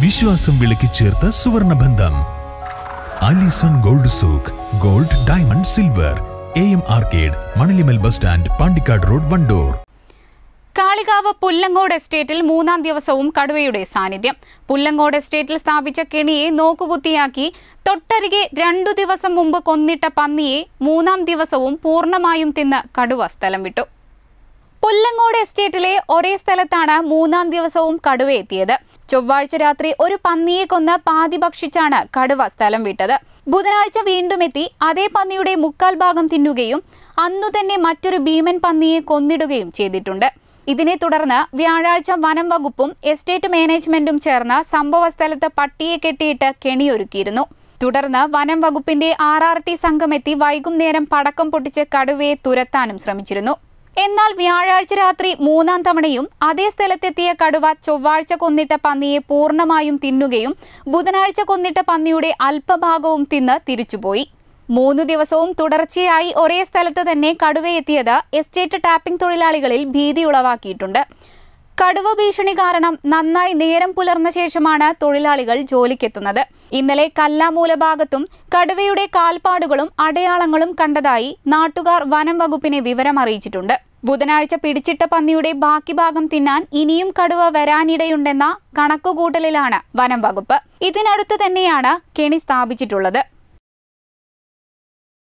വിശ്വാസം വിളക്കി ചേർത്ത സുവർണബന്ധം Alison gold souk gold diamond silver A M arcade Manalimal bus stand Pandikkad road Wandoor Kalikavu Pullangode എസ്റ്റേറ്റിൽ മൂന്നാം ദിവസവും കടുവയുടെ സാന്നിധ്യം പുല്ലങ്ങോട് എസ്റ്റേറ്റിൽ സ്ഥാപിച്ച കെണിയെ നോക്കുകുത്തിയാക്കി തൊട്ടരികെ രണ്ടു ദിവസം മുമ്പ് കൊന്നിട്ട പന്നിയെ മൂന്നാം ദിവസവും പൂർണ്ണമായും തിന്ന് കടുവ സ്ഥലം വിട്ടു പുല്ലങ്ങോട് എസ്റ്റേറ്റിലെ ഒരേ സ്ഥലത്താണ് മൂന്നാം ദിവസവും കടുവ എത്തിയത് ചൊവ്വാഴ്ച രാത്രി ഒരു പന്നിയെ കൊന്ന് പാതി ഭക്ഷിച്ചാണ് കടുവ സ്ഥലം വിട്ടത് ബുധനാഴ്ച വീണ്ടും എത്തി അതേ പന്നിയുടെ മുക്കാൽ ഭാഗം തിന്നുകയും അന്നു തന്നെ മറ്റൊരു ഭീമൻ പന്നിയെ കൊന്നിടുകയും ചെയ്തിട്ടുണ്ട് ഇതിനെ തുടർന്ന് വ്യാഴാഴ്ച വനം വകുപ്പും എസ്റ്റേറ്റ് മാനേജ്മെന്റും ചേർന്ന് സംഭവസ്ഥലത്ത് പട്ടിയെ കെട്ടിയിട്ട് കെണിയൊരുക്കിയിരുന്നു തുടർന്ന് വനം വകുപ്പിന്റെ ആർ ആർ ടി സംഘമെത്തി വൈകുന്നേരം പടക്കം പൊട്ടിച്ച് കടുവയെ തുരത്താനും ശ്രമിച്ചിരുന്നു എന്നാൽ വ്യാഴാഴ്ച രാത്രി മൂന്നാം തവണയും അതേ സ്ഥലത്തെത്തിയ കടുവ ചൊവ്വാഴ്ച കൊന്നിട്ട പന്നിയെ പൂർണ്ണമായും തിന്നുകയും ബുധനാഴ്ച കൊന്നിട്ട പന്നിയുടെ അല്പഭാഗവും തിന്ന് തിരിച്ചുപോയി മൂന്ന് ദിവസവും തുടർച്ചയായി ഒരേ സ്ഥലത്ത് തന്നെ കടുവയെത്തിയത് എസ്റ്റേറ്റ് ടാപ്പിംഗ് തൊഴിലാളികളിൽ ഭീതി ഉളവാക്കിയിട്ടുണ്ട് കടുവ ഭീഷണി കാരണം നന്നായി നേരം പുലർന്ന ശേഷമാണ് തൊഴിലാളികൾ ജോലിക്കെത്തുന്നത് ഇന്നലെ കല്ലാമൂല ഭാഗത്തും കടുവയുടെ കാൽപ്പാടുകളും അടയാളങ്ങളും കണ്ടതായി നാട്ടുകാർ വനം വകുപ്പിനെ വിവരം അറിയിച്ചിട്ടുണ്ട് ബുധനാഴ്ച പിടിച്ചിട്ട പന്നിയുടെ ബാക്കി ഭാഗം തിന്നാൻ ഇനിയും കടുവ വരാനിടയുണ്ടെന്ന കണക്കുകൂട്ടലിലാണ് വനം വകുപ്പ് ഇതിനടുത്ത് തന്നെയാണ് കെണി സ്ഥാപിച്ചിട്ടുള്ളത്